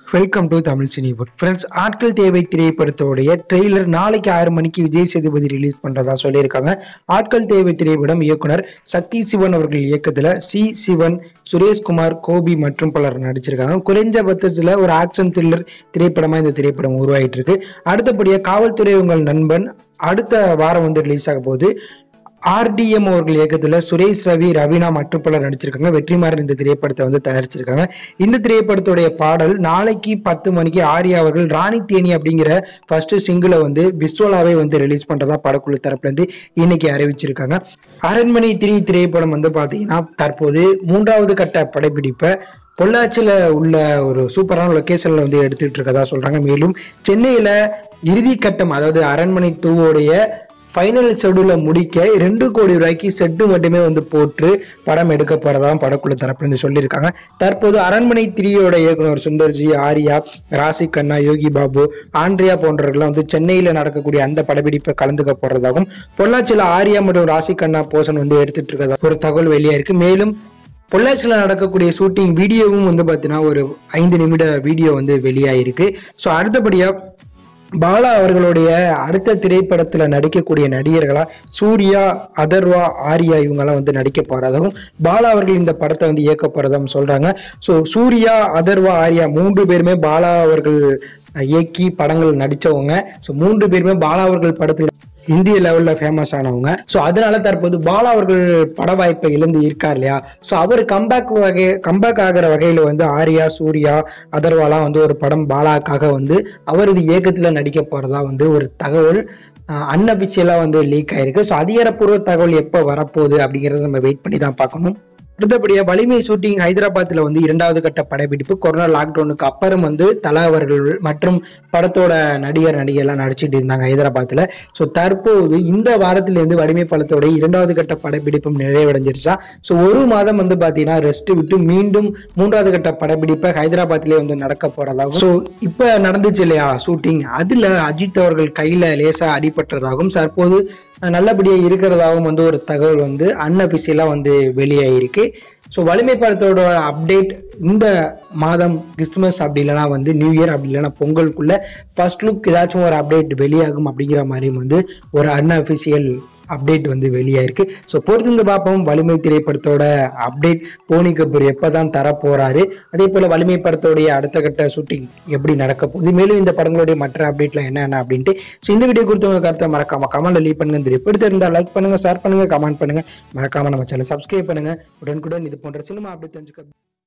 welcome to Tamil Cinewood friends ஆட்கள் தேவை திரைப்படத்தோடைய trailer நாளைக்கு ஆறு மணிக்கு விஜய் சேதுபதி ரிலீஸ் பண்றதா சொல்லியிருக்காங்க ஆட்கள் தேவை திரைப்படம் இயக்குனர் சக்தி சிவன் அவர்கள் இயக்கத்துல சி சிவன் சுரேஷ்குமார் கோபி மற்றும் பலர் நடிச்சிருக்காங்க குறைஞ்சபட்சத்துல ஒரு ஆக்ஷன் த்ரில்லர் திரைப்படமா இந்த திரைப்படம் உருவாயிட்டு இருக்கு அடுத்தபடியா காவல்துறை உங்கள் நண்பன் அடுத்த வாரம் வந்து ரிலீஸ் ஆக போகுது ஆர்டிஎம் அவர்கள் இயக்கத்துல சுரேஷ் ரவி ரவீனா மற்றும் பலர் நடிச்சிருக்காங்க வெற்றிமாறன் இந்த திரைப்படத்தை வந்து தயாரிச்சிருக்காங்க இந்த திரைப்படத்துடைய பாடல் நாளைக்கு பத்து மணிக்கு ஆர்யா அவர்கள் ராணி தேனி அப்படிங்கிற ஃபர்ஸ்ட் சிங்கிளை வந்து விஸ்வலாவே வந்து ரிலீஸ் பண்றதா படக்குழு தரப்புல இருந்து இன்னைக்கு அறிவிச்சிருக்காங்க அரண்மனை திரி திரைப்படம் வந்து பாத்தீங்கன்னா தற்போது மூன்றாவது கட்ட படப்பிடிப்பை பொள்ளாச்சியில உள்ள ஒரு சூப்பரான லொகேஷன்ல வந்து எடுத்துட்டு இருக்கதா சொல்றாங்க மேலும் சென்னையில இறுதி கட்டம் அதாவது அரண்மனை டூவோடைய ஃபைனல் ஷெடியூலை முடிக்க ரெண்டு கோடி ரூபாய்க்கு செட்டு மட்டுமே வந்து போட்டு படம் எடுக்க போறதாம் படக்குழு தரப்புல இருந்து சொல்லியிருக்காங்க தற்போது அரண்மனை த்ரீயோட இயக்குனர் சுந்தர்ஜி ஆர்யா ராசி கண்ணா யோகி பாபு ஆண்ட்ரியா போன்றவர்கள்லாம் வந்து சென்னையில நடக்கக்கூடிய அந்த படப்பிடிப்பை கலந்துக்க போறதாகவும் பொள்ளாச்சியில ஆர்யா மற்றும் ராசி கண்ணா போசன் வந்து எடுத்துட்டு இருக்கதா ஒரு தகவல் வெளியா இருக்கு மேலும் பொள்ளாச்சியில் நடக்கக்கூடிய ஷூட்டிங் வீடியோவும் வந்து பார்த்தீங்கன்னா ஒரு ஐந்து நிமிட வீடியோ வந்து வெளியாயிருக்கு ஸோ அடுத்தபடியாக பாலா அவர்களுடைய அடுத்த திரைப்படத்துல நடிக்கக்கூடிய நடிகர்களா சூர்யா அதர்வா ஆர்யா இவங்கெல்லாம் வந்து நடிக்க போறதாகவும் பாலா அவர்கள் இந்த படத்தை வந்து இயக்க போறதாகவும் சொல்றாங்க ஸோ சூர்யா அதர்வா ஆர்யா மூன்று பேருமே பாலா அவர்கள் இயக்கி படங்கள் நடிச்சவங்க ஸோ மூன்று பேருமே பாலா அவர்கள் படத்தில் இந்திய லெவல்ல ஃபேமஸ் ஆனவங்க ஸோ அதனால தற்போது பாலா அவர்கள் பட வாய்ப்பை இழந்து இருக்கார் இல்லையா ஸோ அவர் கம்பேக் வகை கம்பேக் ஆகிற வகையில வந்து ஆர்யா சூர்யா அதர்வாலாம் வந்து ஒரு படம் பாலாக்காக வந்து அவரது இயக்கத்துல நடிக்க போறதா வந்து ஒரு தகவல் அன்அபிஷியலா வந்து லீக் ஆயிருக்கு ஸோ அதிகாரப்பூர்வ தகவல் எப்போ வரப்போகுது அப்படிங்கறத நம்ம வெயிட் பண்ணி தான் பார்க்கணும் அடுத்தபடியா வலிமை ஷூட்டிங் ஹைதராபாத்ல வந்து இரண்டாவது கட்ட படப்பிடிப்பு கொரோனா லாக்டவுனுக்கு அப்புறம் வந்து தலா அவர்கள் மற்றும் படத்தோட நடிகர் நடிகைலாம் நடிச்சிட்டு இருந்தாங்க ஹைதராபாத்ல ஸோ தற்போது இந்த வாரத்திலிருந்து வலிமை படத்தோட இரண்டாவது கட்ட படப்பிடிப்பும் நிறைவடைஞ்சிருச்சா ஸோ ஒரு மாதம் வந்து பாத்தீங்கன்னா ரெஸ்ட் விட்டு மீண்டும் மூன்றாவது கட்ட படப்பிடிப்பை ஹைதராபாத்லயே வந்து நடக்க போறதாகும் ஸோ இப்ப நடந்துச்சு இல்லையா ஷூட்டிங் அதுல அஜித் அவர்கள் கையில லேசா அடிபட்டதாகவும் தற்போது நல்லபடியா இருக்கிறதாகவும் வந்து ஒரு தகவல் வந்து அன்அபிஷியலா வந்து வெளியாயிருக்கு ஸோ வலிமை படத்தோட அப்டேட் இந்த மாதம் கிறிஸ்துமஸ் அப்படி இல்லைனா வந்து நியூ இயர் அப்படி இல்லைனா பொங்கலுக்குள்ள ஃபர்ஸ்ட் லுக் ஏதாச்சும் ஒரு அப்டேட் வெளியாகும் அப்படிங்கிற மாதிரியும் வந்து ஒரு அன்அபிஷியல் அப்டேட் வந்து வெளியாயிருக்கு ஸோ பொறுத்திருந்து பார்ப்போம் வலிமை திரைப்படத்தோட அப்டேட் போனி கபூர் எப்பதான் தர போறாரு அதே போல வலிமை படத்தோடைய அடுத்த கட்ட ஷூட்டிங் எப்படி நடக்க போகுது மேலும் இந்த படங்களுடைய மற்ற அப்டேட்லாம் என்னென்ன அப்படின்ட்டு ஸோ இந்த வீடியோ கொடுத்தவங்க கருத்தை மறக்காம கமெண்ட்ல லீவ் பண்ணுங்க இந்த எப்படி இருந்தால் லைக் பண்ணுங்க ஷேர் பண்ணுங்க கமெண்ட் பண்ணுங்க மறக்காம நம்ம சேனல் சப்ஸ்கிரைப் பண்ணுங்க உடனுக்குடன் இது போன்ற சினிமா அப்டேட் தெரிஞ்சுக்க